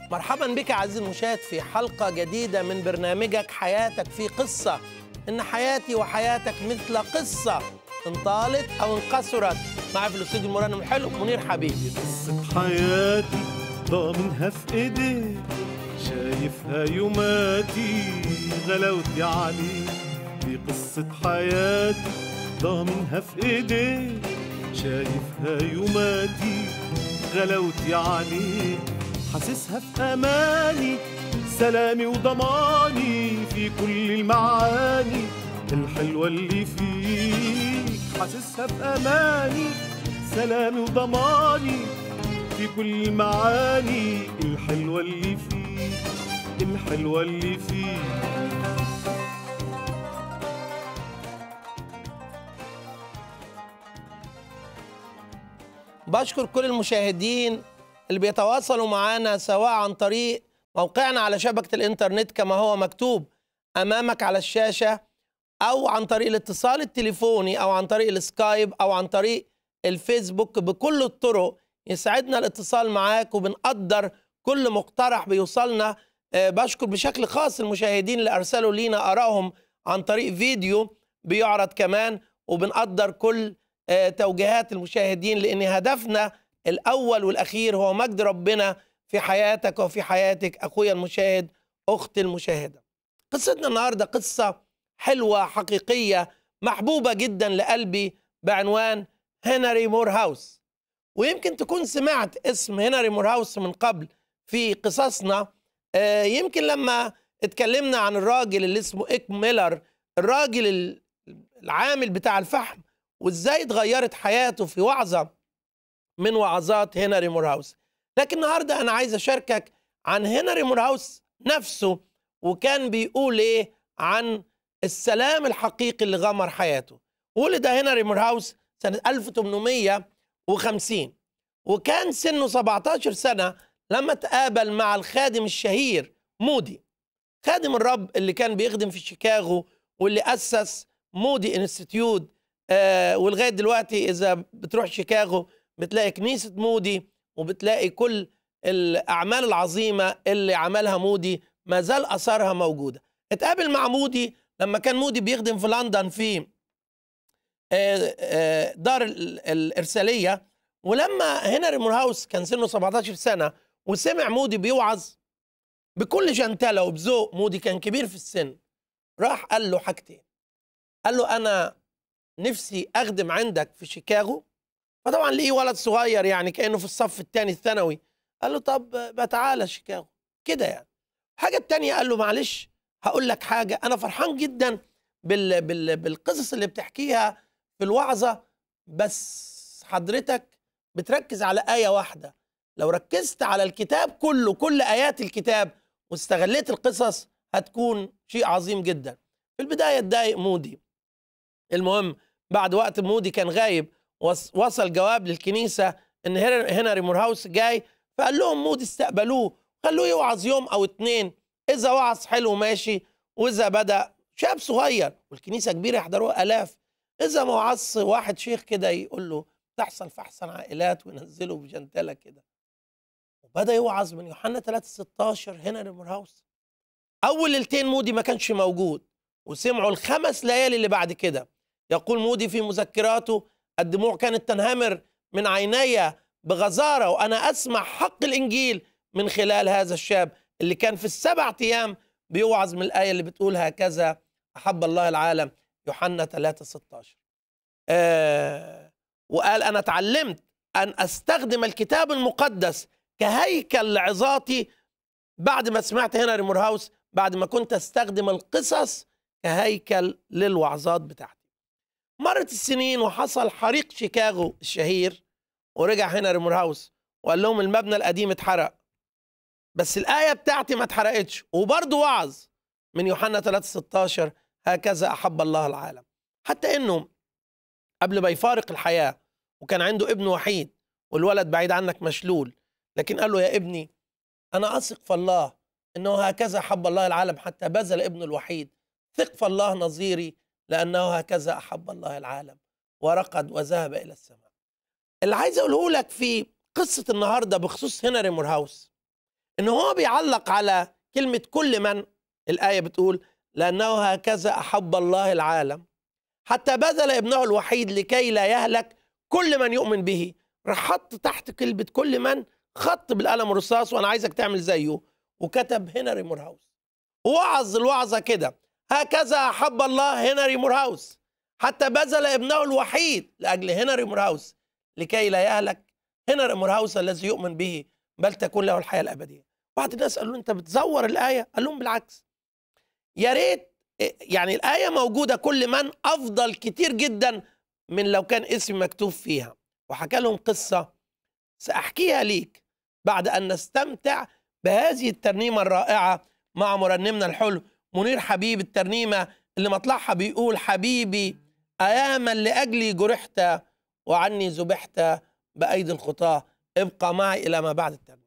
مرحبا بك عزيزي المشاهد في حلقة جديدة من برنامجك حياتك في قصة إن حياتي وحياتك مثل قصة إن طالت أو انقصرت معي في الاستوديو المرنم الحلو منير حبيبي قصة حياتي ضامنها في ايديك شايفها يوماتي غلاوتي عليك دي قصة حياتي ضامنها في ايديك شايفها يوماتي غلاوتي عليك حاسسها في اماني سلامي وضماني في كل المعاني الحلوة اللي فيك حاسسها في اماني سلامي وضماني في كل المعاني الحلوة اللي فيك الحلوة اللي فيك بشكر كل المشاهدين اللي بيتواصلوا معنا سواء عن طريق موقعنا على شبكة الإنترنت كما هو مكتوب أمامك على الشاشة أو عن طريق الاتصال التليفوني أو عن طريق السكايب أو عن طريق الفيسبوك بكل الطرق يسعدنا الاتصال معاك وبنقدر كل مقترح بيوصلنا آه، بشكر بشكل خاص المشاهدين اللي أرسلوا لينا آرائهم عن طريق فيديو بيعرض كمان وبنقدر كل آه، توجيهات المشاهدين لأن هدفنا الأول والأخير هو مجد ربنا في حياتك وفي حياتك أخويا المشاهد أختي المشاهدة قصتنا النهاردة قصة حلوة حقيقية محبوبة جدا لقلبي بعنوان هنري مور هاوس ويمكن تكون سمعت اسم هنري مور هاوس من قبل في قصصنا آه، يمكن لما اتكلمنا عن الراجل اللي اسمه إيك ميلر الراجل ال- العامل بتاع الفحم وازاي اتغيرت حياته في وعظة من وعظات هنري مور هاوس لكن النهارده انا عايز اشاركك عن هنري مور هاوس نفسه وكان بيقول ايه عن السلام الحقيقي اللي غمر حياته ولد هنري مور هاوس سنة 1850 وكان سنه 17 سنة لما تقابل مع الخادم الشهير مودي خادم الرب اللي كان بيخدم في شيكاغو واللي أسس مودي انستيتيوت آه ولغاية دلوقتي إذا بتروح شيكاغو بتلاقي كنيسة مودي وبتلاقي كل الأعمال العظيمة اللي عملها مودي ما زال أثرها موجودة اتقابل مع مودي لما كان مودي بيخدم في لندن في آه، آه، دار ال- الإرسالية ولما هنري مورهاوس كان سنه 17 سنة وسمع مودي بيوعظ بكل جنتلة وبذوق مودي كان كبير في السن راح قال له حاجتين قال له أنا نفسي أخدم عندك في شيكاغو فطبعا لقيه ولد صغير يعني كأنه في الصف الثاني الثانوي قال له طب بقى تعالى شيكاغو كده يعني الحاجة التانية قال له معلش هقول لك حاجة أنا فرحان جدا بال بال بالقصص اللي بتحكيها في الوعظة بس حضرتك بتركز على آية واحدة لو ركزت على الكتاب كله كل آيات الكتاب واستغليت القصص هتكون شيء عظيم جدا في البداية اتضايق مودي المهم بعد وقت مودي كان غايب وص- وصل جواب للكنيسة ان هنر- هنري مورهاوس جاي فقال لهم مودي استقبلوه خلوه يوعظ يوم او اتنين اذا وعظ حلو ماشي واذا بدأ شاب صغير والكنيسة كبيرة يحضروها الاف اذا ما وعظ واحد شيخ كده يقول له تحصل في احسن عائلات وينزله بجنتلة كده وبدأ يوعظ من يوحنا 3 16 هنري مورهاوس اول ليلتين مودي ما كانش موجود وسمعوا الخمس ليالي اللي بعد كده يقول مودي في مذكراته الدموع كانت تنهمر من عيني بغزارة وأنا أسمع حق الإنجيل من خلال هذا الشاب اللي كان في السبع أيام بيوعظ من الآية اللي بتقول هكذا أحب الله العالم يوحنا 3 16 آه وقال أنا اتعلمت أن أستخدم الكتاب المقدس كهيكل لعظاتي بعد ما سمعت هنري مورهاوس بعد ما كنت أستخدم القصص كهيكل للوعظات بتاعتي مرت السنين وحصل حريق شيكاغو الشهير ورجع هنري مورهاوس وقال لهم المبنى القديم اتحرق بس الآية بتاعتي ما اتحرقتش وبرضه وعظ من يوحنا 3 16 هكذا أحب الله العالم حتى إنه قبل ما يفارق الحياة وكان عنده ابن وحيد والولد بعيد عنك مشلول لكن قال له يا ابني أنا أثق في الله إنه هكذا أحب الله العالم حتى بذل ابنه الوحيد ثق في الله نظيري لأنه هكذا أحب الله العالم ورقد وذهب إلى السماء اللي عايز أقوله لك في قصة النهاردة بخصوص هنري مورهاوس ان هو بيعلق على كلمه كل من الايه بتقول لانه هكذا احب الله العالم حتى بذل ابنه الوحيد لكي لا يهلك كل من يؤمن به راح حط تحت كلمه كل من خط بالقلم الرصاص وانا عايزك تعمل زيه وكتب هنري مورهاوس ووعظ الوعظه كده هكذا احب الله هنري مورهاوس حتى بذل ابنه الوحيد لاجل هنري مورهاوس لكي لا يهلك هنري مورهاوس الذي يؤمن به بل تكون له الحياه الابديه بعض الناس قالوا له انت بتزور الايه قال لهم بالعكس يا ريت يعني الايه موجوده كل من افضل كتير جدا من لو كان اسم مكتوب فيها وحكى لهم قصه ساحكيها ليك بعد ان نستمتع بهذه الترنيمه الرائعه مع مرنمنا الحلو منير حبيب الترنيمه اللي مطلعها بيقول حبيبي اياما لاجلي جرحت وعني ذبحت بايدي الخطاه ابقى معي الى ما بعد الترنيمه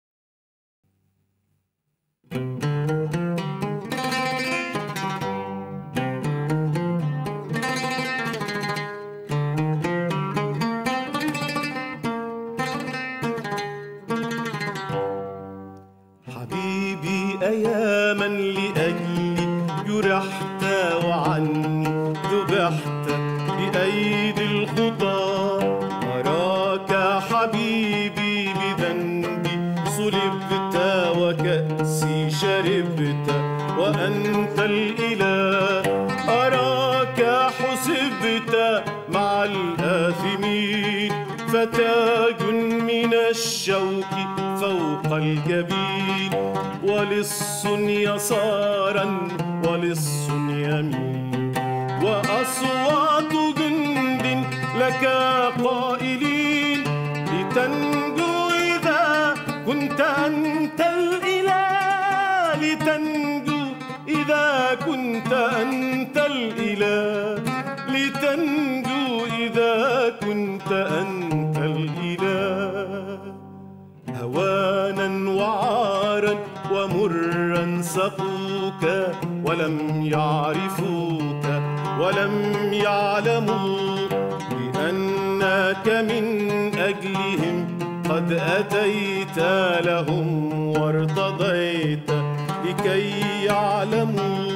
حبيبي أياما لأجلي جرحت وعني ذبحت بأيدي الخطاة أراك حبيبي بذنبي صلبت وكأسي شربت وأنت الإله أراك حسبت مع الآثمين فتاج من الشوك فوق الجبين ولص يسارا ولص يمين وأصوات جند لك قائلين لتنجو إذا كنت أنت الإله لتنجو إذا كنت أنت الإله لتنجو إذا كنت أنت الإله هوانا وعارا ومرا سقوك ولم يعرفوك ولم يعلموا بأنك من أجلهم قد أتيت لهم وارتضيت لكي يعلموا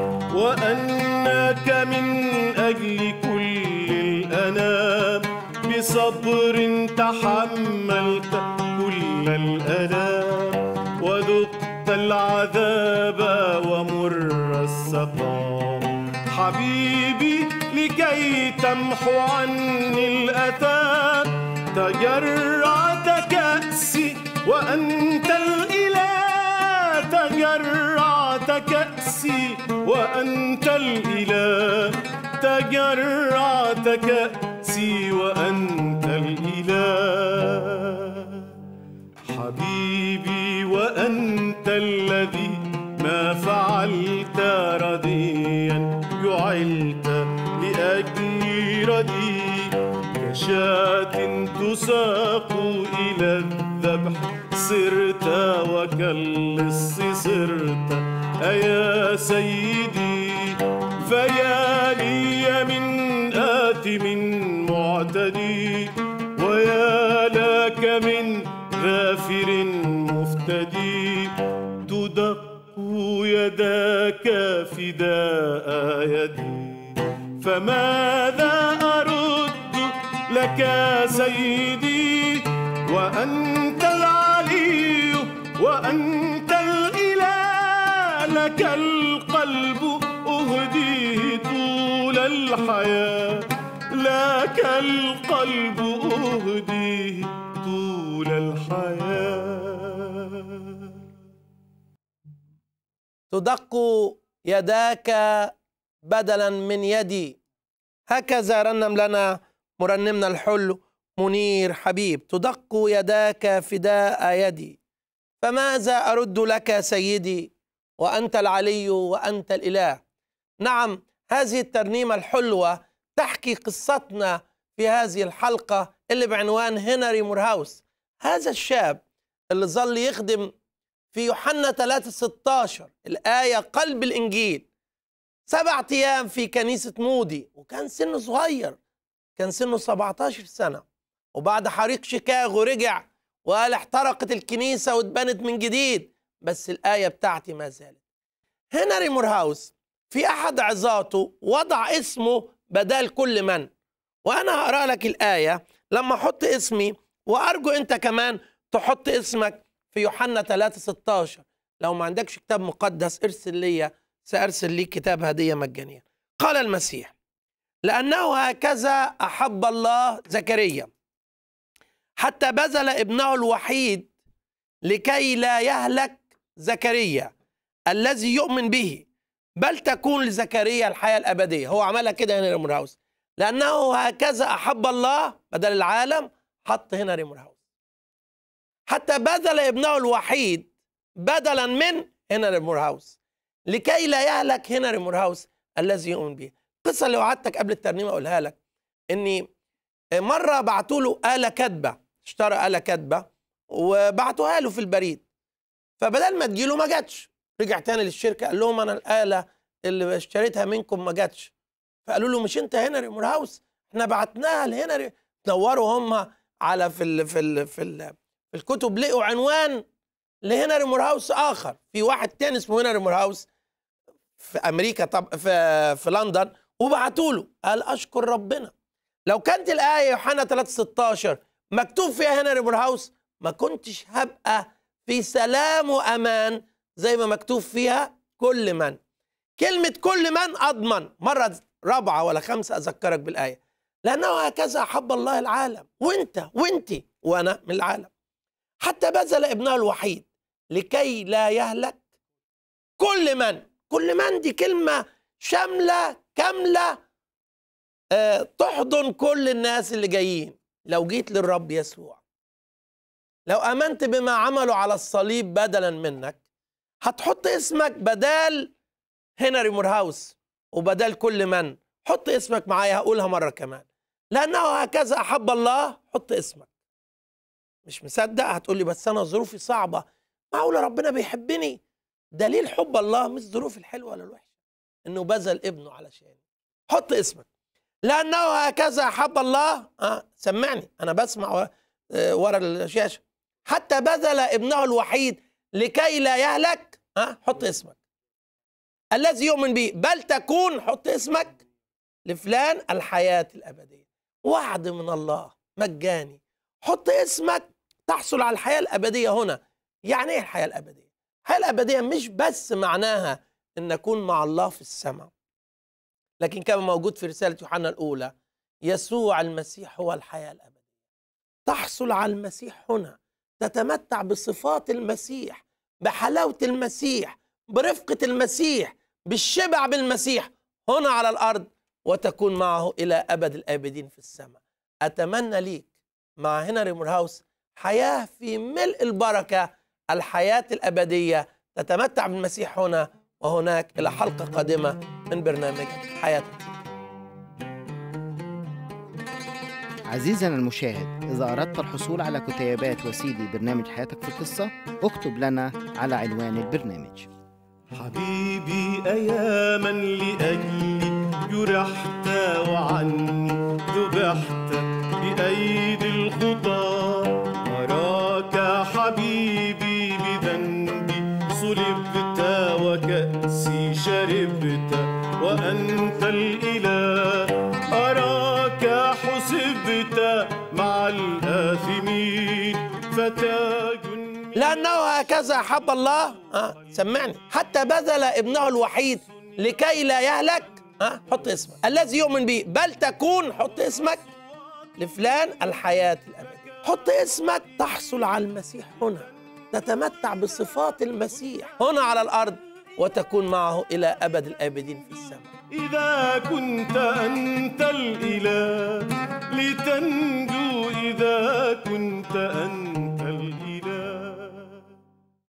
وأنك من أجل كل الأنام بصبر تحملت كل الألام وذقت العذاب ومر السقام حبيبي لكي تمحو عني الأثام تجرعت كأسي وأنت الإله تجرعت كأسي وأنت الإله تجرعت كأسي وأنت الإله حبيبي وأنت الذي ما فعلت رديا جعلت لأجلي ردي كشاة تساق إلى الذبح صرت وكاللص صرت أيا سيدي فيا لي من آثم معتدي ويا لك من غافر مفتدي تدق يداك فداء يدي فماذا أرد لك سيدي وأنت العلي وأنت الإله لك القلب أهديه طول الحياة لك القلب أهديه طول الحياة تدق يداك بدلا من يدي هكذا رنم لنا مرنمنا الحلو منير حبيب تدق يداك فداء يدي فماذا ارد لك سيدي وانت العلي وانت الاله نعم هذه الترنيمه الحلوه تحكي قصتنا في هذه الحلقه اللي بعنوان هنري مورهاوس هذا الشاب اللي ظل يخدم في يوحنا 3 16 الآية قلب الإنجيل سبعة أيام في كنيسة مودي وكان سنه صغير كان سنه 17 سنة وبعد حريق شيكاغو رجع وقال احترقت الكنيسة واتبنت من جديد بس الآية بتاعتي ما زالت هنري مورهاوس في أحد عظاته وضع اسمه بدال كل من وأنا هقرأ لك الآية لما أحط اسمي وأرجو أنت كمان تحط اسمك في يوحنا 3 16 لو ما عندكش كتاب مقدس ارسل لي سأرسل لي كتاب هدية مجانية قال المسيح لأنه هكذا أحب الله زكريا حتى بذل ابنه الوحيد لكي لا يهلك زكريا الذي يؤمن به بل تكون لزكريا الحياة الأبدية هو عملها كده هنري مورهاوس لأنه هكذا أحب الله بدل العالم حط هنري مورهاوس حتى بذل ابنه الوحيد بدلا من هنري مورهاوس لكي لا يهلك هنري مورهاوس الذي يؤمن به القصة اللي وعدتك قبل الترنيمة أقولها لك إني مرة بعتوا له آلة كاتبة اشترى آلة كاتبة وبعتوها له في البريد فبدل ما تجيله ما جاتش رجع تاني للشركة قال لهم أنا الآلة اللي اشتريتها منكم ما جاتش فقالوا له مش أنت هنري مورهاوس احنا بعتناها لهنري دوروا هم على في ال في ال في, ال في الكتب لقوا عنوان لهنري مورهاوس آخر في واحد تاني اسمه هنري مورهاوس في أمريكا طب في في لندن وبعتوا له قال أشكر ربنا لو كانت الآية يوحنا 3 16 مكتوب فيها هنري مورهاوس ما كنتش هبقى في سلام وأمان زي ما مكتوب فيها كل من كلمة كل من أضمن مرة رابعة ولا خمسة أذكرك بالآية لأنه هكذا أحب الله العالم وأنت وأنت وأنا من العالم حتى بذل ابنه الوحيد لكي لا يهلك كل من كل من دي كلمة شاملة كاملة آه، تحضن كل الناس اللي جايين لو جيت للرب يسوع لو امنت بما عملوا على الصليب بدلا منك هتحط اسمك بدال هنري مورهاوس وبدال كل من حط اسمك معايا هقولها مره كمان لانه هكذا احب الله حط اسمك مش مصدق هتقول لي بس انا ظروفي صعبه معقوله ربنا بيحبني دليل حب الله مش ظروفي الحلوه ولا الوحشه انه بذل ابنه علشاني حط اسمك لانه هكذا احب الله آه سمعني انا بسمع ورا, آه ورا الشاشه حتى بذل ابنه الوحيد لكي لا يهلك ها حط اسمك الذي يؤمن به بل تكون حط اسمك لفلان الحياة الأبدية وعد من الله مجاني حط اسمك تحصل على الحياة الأبدية هنا يعني ايه الحياة الأبدية الحياة الأبدية مش بس معناها أن نكون مع الله في السماء لكن كما موجود في رسالة يوحنا الأولى يسوع المسيح هو الحياة الأبدية تحصل على المسيح هنا تتمتع بصفات المسيح بحلاوة المسيح برفقة المسيح بالشبع بالمسيح هنا على الأرض وتكون معه إلى أبد الآبدين في السماء أتمنى ليك مع هنري مورهاوس حياة في ملء البركة الحياة الأبدية تتمتع بالمسيح هنا وهناك إلى حلقة قادمة من برنامج حياتك عزيزنا المشاهد إذا أردت الحصول على كتيبات وسيدي برنامج حياتك في قصة اكتب لنا على عنوان البرنامج حبيبي أياما لأجلي جرحت وعني ذبحت بأيدي الخطى أراك حبيبي بذنبي صلبت وكأسي شربت وأنت الإله أراك حسبت مع الآثمين فتاج من لأنه هكذا أحب الله آه سمعني حتى بذل ابنه الوحيد لكي لا يهلك آه حط اسمك الذي يؤمن به بل تكون حط اسمك لفلان الحياة الأبدية حط اسمك تحصل على المسيح هنا تتمتع بصفات المسيح هنا على الأرض وتكون معه إلى أبد الآبدين في السماء إذا كنت أنت الإله لتنجو إذا كنت أنت